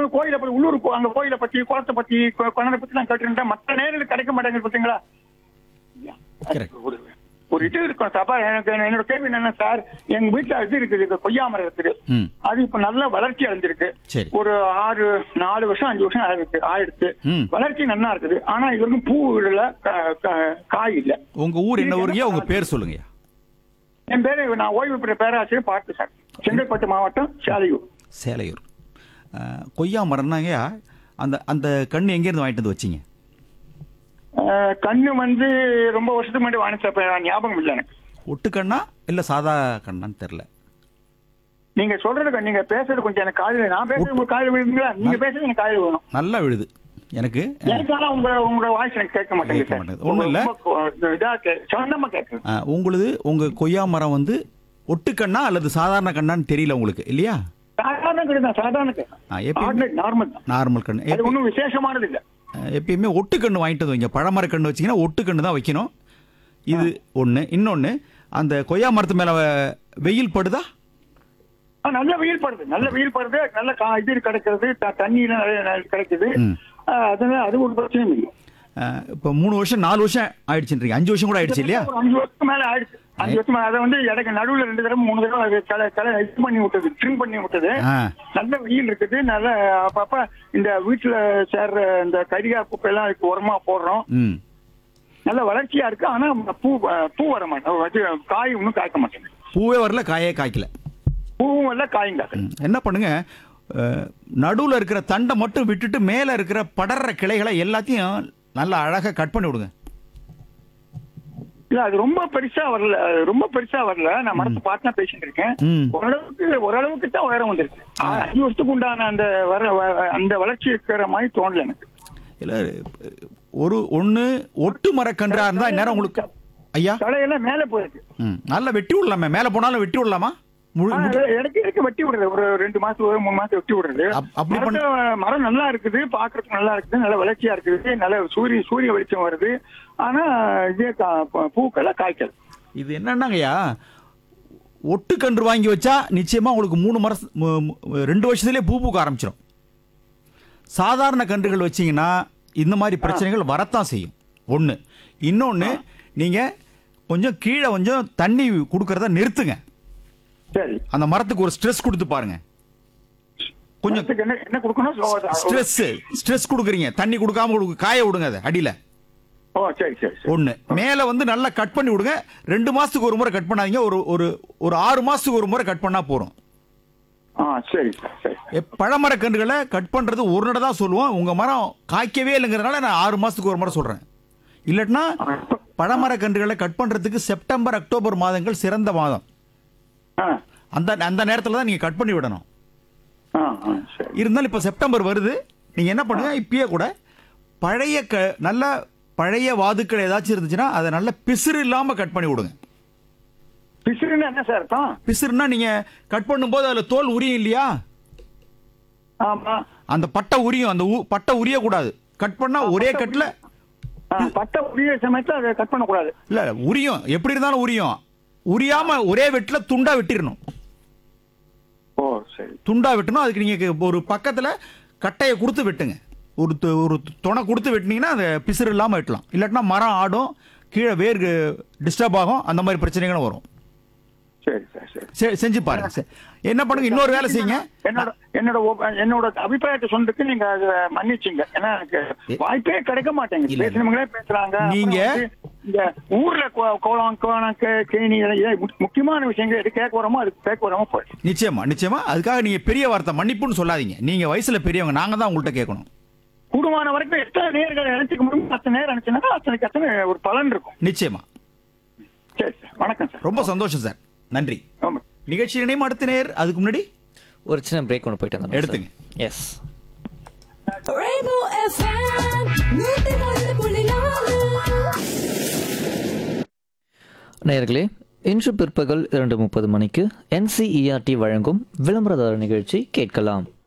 வந்து கோயிலை பத்தி உள்ளூர் கோ- அங்க கோயிலை பத்தி குளத்தை பத்தி கொ- கிணறை பத்தி நான் கேட்டுருந்தேன் மற்ற நேரில் கிடைக்க மாட்டேங்குது பாத்தீங்களா Correct. ஒரு ஒரு இது இருக்கும் சாப்பா எனக்கு என்னோட கேள்வி என்னன்னா சார் எங்க வீட்டுல இது இருக்குது இது கொய்யா மரம் இருக்குது ம் அது இப்ப நல்ல வளர்ச்சி அடைஞ்சிருக்கு சரி. ஒரு ஆறு நாலு வருஷம் அஞ்சு வருஷம் ஆயிருக்கு ஆயிடுச்சு ம். வளர்ச்சி நல்லா இருக்குது ஆனா இது வரைக்கும் பூ விடல க- க- காய் இல்ல உங்க ஊர் என்ன ஊருங்கய்யா உங்க பேர் சொல்லுங்கய்யா என் பேரு நான் ஓய்வு பெற்ற பேராசிரியர் பார்த்து சார் செங்கல்பட்டு மாவட்டம் சாலையூர் சேலையூர் அஹ், கொய்யா மரம்னாங்கய்யா அந்த அந்த கண்ணு எங்கேருந்து வாங்கிட்டு வந்து வச்சீங்க அஹ், கண்ணு வந்து ரொம்ப வருஷத்துக்கு முன்னாடி வாங்கிச்சப்ப ஞாபகம் இல்லை எனக்கு ஒட்டு கண்ணா இல்ல சாதா கண்ணான்னு தெரியல நீங்க சொல்றது நீங்க பேசுறது கொஞ்சம் எனக்கு காதுல நான் பேசுறது உங்க காதுல விழுதுங்களா நீங்க பேசுறது எனக்கு காதுல விழும் நல்லா விழுது எனக்கு எனக்கு ஆனா உங்க உங்களோட வாய்ஸ் எனக்கு கேட்க மாட்டேங்குது கேட்க சார் மாட்டேங்குது. ஒண்ணும் இல்ல. ரொம்ப கொ- இதா கே- சொந்தமா கேட்குது அஹ், உங்களுது உங்க கொய்யா மரம் வந்து ஒட்டு கண்ணா அல்லது சாதாரண கண்ணான்னு தெரியல உங்களுக்கு இல்லையா சாதாரண கிடையாது சாதாரண ஆ, எப்பயுமே- நார்மல் தான் நார்மல் கண்ணு அது எப்ப- ஒன்றும் விசேஷமானது இல்ல அஹ், எப்பயுமே ஒட்டு கண்ணு வாங்கிட்டு வந்து வைங்க பழமர கண்ணு வச்சீங்கன்னா ஒட்டு கண்ணு தான் வைக்கணும் இது ஒண்ணு இன்னொன்னு அந்த கொய்யா மரத்து மேல வ- வெயில் படுதா ஆ, நல்ல வெயில் படுது நல்ல வெயில் படுது நல்ல கா- இது கிடைக்கிறது த- தண்ணீர் நிறைய நிறைய கிடைக்குது ம். ஆ, அதனால அது ஒரு பிரச்சனையும் இல்லை அஹ், இப்ப மூணு வருஷம் நாலு வருஷம் ஆயிடுச்சுன்றீங்க அஞ்சு வருஷம் கூட ஆயிடுச்சு இல்லையா ஒரு அஞ்சு வருஷத்துக்கு மேல ஆயிடுச்சு அஞ்சு வருஷம் மேல அதை வந்து எனக்கு நடுவுல ரெண்டு தடவை மூணு தடவை அது கலை கலை இது பண்ணி விட்டது ட்ரிம் பண்ணி விட்டது ஆ. நல்ல வெயில் இருக்குது நல்ல அப்பப்ப இந்த வீட்டுல சேர்ற இந்த கரிகா குப்பை எல்லாம் அதுக்கு உரமா போடுறோம் ம் நல்ல வளர்ச்சியா இருக்கு ஆனா பூ பூ வர மாட்டேன் காய் ஒன்றும் காய்க்க மாட்டேங்குது பூவே வரல காயே காய்க்கல பூவும் இல்ல காயும் காய்க்கல ம். என்ன பண்ணுங்க அஹ், நடுவுல இருக்கிற தண்டை மட்டும் விட்டுட்டு மேல இருக்கிற படர்ற கிளைகளை எல்லாத்தையும் நல்லா அழகா கட் பண்ணி விடுங்க இல்ல அது ரொம்ப பெருசா வரல அது ரொம்ப பெருசா வரல நான் மரத்தை பார்த்து தான் பேசிட்டு இருக்கேன் ம். ஓரளவுக்கு ஓரளவுக்கு தான் உயரம் வந்திருக்கு ஆ, அஞ்சு வருஷத்துக்கு உண்டான அந்த வர வ- அந்த வளர்ச்சி இருக்கிற மாதிரி தோணல எனக்கு இல்ல ஒரு ஒண்ணு ஒட்டு மரக்கன்றா இருந்தா இந்நேரம் உங்களுக்கு ஐயா தலையெல்லாம் மேல போயிருக்கு ம் நல்லா வெட்டி விடலாமே மேல போனாலும் வெட்டி விடலாமா முழு ஆ, முழு- எனக்கு இருக்கு வெட்டி விடுறது ஒரு ரெண்டு மாசம் ஒரு மூணு மாசம் வெட்டி விடுறது அப்- அப்படி பண்ண- மரத்தை- மரம் நல்லா இருக்குது பாக்குறதுக்கு நல்லா இருக்குது நல்ல வளர்ச்சியா இருக்குது நல்ல சூரிய சூரிய வெளிச்சம் வருது ஆனா இதே கா- ப- பூக்கெல்லாம் காய்க்கல் இது என்னன்னாங்கய்யா ஒட்டு கன்று வாங்கி வச்சா நிச்சயமா உங்களுக்கு மூணு மரம் மு- மு- ரெண்டு வருஷத்துலயே பூ பூக்க ஆரம்பிச்சிடும் சாதாரண கன்றுகள் வச்சீங்கன்னா இந்த மாதிரி பிரச்சனைகள் வரத்தான் செய்யும் ஒன்று இன்னொன்று நீங்க கொஞ்சம் கீழே கொஞ்சம் தண்ணி கொடுக்கறத நிறுத்துங்க சரி அந்த மரத்துக்கு ஒரு ஸ்ட்ரெஸ் கொடுத்து பாருங்க கொஞ்சம் மரத்துக்கு என்ன என்ன கொடுக்கணும் ஓ, ஸ்ட்ரெஸ் ஸ்ட்ரெஸ் கொடுக்குறீங்க தண்ணி கொடுக்காம கொடுக்க காய விடுங்க அதை அடியில ஓ சரி சரி சரி ஒண்ணு மேல வந்து நல்லா கட் பண்ணி விடுங்க ரெண்டு மாசத்துக்கு ஒரு முறை கட் பண்ணாதீங்க ஒரு ஒரு ஒரு ஆறு மாசத்துக்கு ஒரு முறை கட் பண்ணா போறோம் ஆ சரி சார் சரி எப்- பழமர கன்றுகளை கட் பண்றது ஒரு நட தான் சொல்லுவோம் உங்க மரம் காய்க்கவே இல்லைங்கிறதுனால நான் ஆறு மாசத்துக்கு ஒரு முறை சொல்றேன் இல்லாட்டினா பழமர கன்றுகளை கட் பண்றதுக்கு செப்டம்பர் அக்டோபர் மாதங்கள் சிறந்த மாதம் ஆ அந்த அந்த நேரத்துல தான் நீங்க கட் பண்ணி விடணும் ஆ ஆ சரி இருந்தாலும் இப்போ செப்டம்பர் வருது நீங்க என்ன பண்ணுங்க இப்பயே கூட பழைய க நல்ல பழைய வாதுக்கள் ஏதாச்சும் இருந்துச்சுன்னா அதை நல்ல பிசிறு இல்லாம கட் பண்ணி விடுங்க பிசிறுன்னு என்ன சார் அர்த்தம் பிசிறுனா நீங்க கட் பண்ணும்போது அதுல தோல் உரியும் இல்லையா ஆமா அந்த பட்டை உரியும் அந்த உ- பட்டை உரிய கூடாது கட் பண்ணா ஒரே கட்ல ஆ, பட்டை உரிய சமயத்துல அதை கட் பண்ணக்கூடாது இல்ல உரியும் எப்படி இருந்தாலும் உரியும் உரியாம ஒரே வெட்டுல துண்டா வெட்டிடணும் ஓ சரி துண்டா வெட்டணும் அதுக்கு நீங்க ஒரு பக்கத்துல கட்டையை கொடுத்து வெட்டுங்க ஒரு து- ஒரு துணை கொடுத்து வெட்டினீங்கன்னா அதை பிசிறு இல்லாம வெட்டலாம் இல்லாட்டினா மரம் ஆடும் கீழே வேர் டிஸ்டர்ப் ஆகும் அந்த மாதிரி பிரச்சனைகளும் வரும் சரி சார் சரி செ- செஞ்சு பாருங்க செ- என்ன பண்ணுங்க இன்னொரு வேலை செய்யுங்க என்னோட என்னோட ஒப்- என்னோட அபிப்பிராயத்தை சொன்னதுக்கு நீங்க அதை மன்னிச்சுங்க ஏன்னா எனக்கு வாய்ப்பே கிடைக்க மாட்டேங்குது இல்ல. பேசுனவங்களே பேசுறாங்க அப்புறம் நீங்க- வந்து இந்த ஊர்ல கோ- கோலம் கோலம் கே- கேணி இதெல்லாம் முக்- முக்கியமான விஷயங்கள் எது கேட்க வரமோ அது கேட்க வரமோ போயிடுச்சு நிச்சயமா நிச்சயமா அதுக்காக நீங்க பெரிய வார்த்தை மன்னிப்புன்னு சொல்லாதீங்க நீங்க வயசுல பெரியவங்க நாங்க தான் உங்கள்கிட்ட கேட்கணும் கூடுமான வரைக்கும் எத்தனை நேர்களை நினைச்சுக்க முடியும் அத்தனை நேரம் நினைச்சுனாக்கா அத்தனைக்கு அத்தனை ஒரு பலன் இருக்கும் நிச்சயமா சரி சார் வணக்கம் சார் ரொம்ப சந்தோஷம் சார் நன்றி ஆமா நிகழ்ச்சி இணையம் அடுத்த நேர் அதுக்கு முன்னாடி ஒரு சின்ன பிரேக் ஒன்று போயிட்டு வந்தோம் எடுத்துங்க. எஸ் Rainbow FM, நூத்தி ஒன்று புள்ளி நாலு. நேயர்களே இன்று பிற்பகல் இரண்டு முப்பது மணிக்கு என்சிஇஆர்டி வழங்கும் விளம்பரதார நிகழ்ச்சி கேட்கலாம்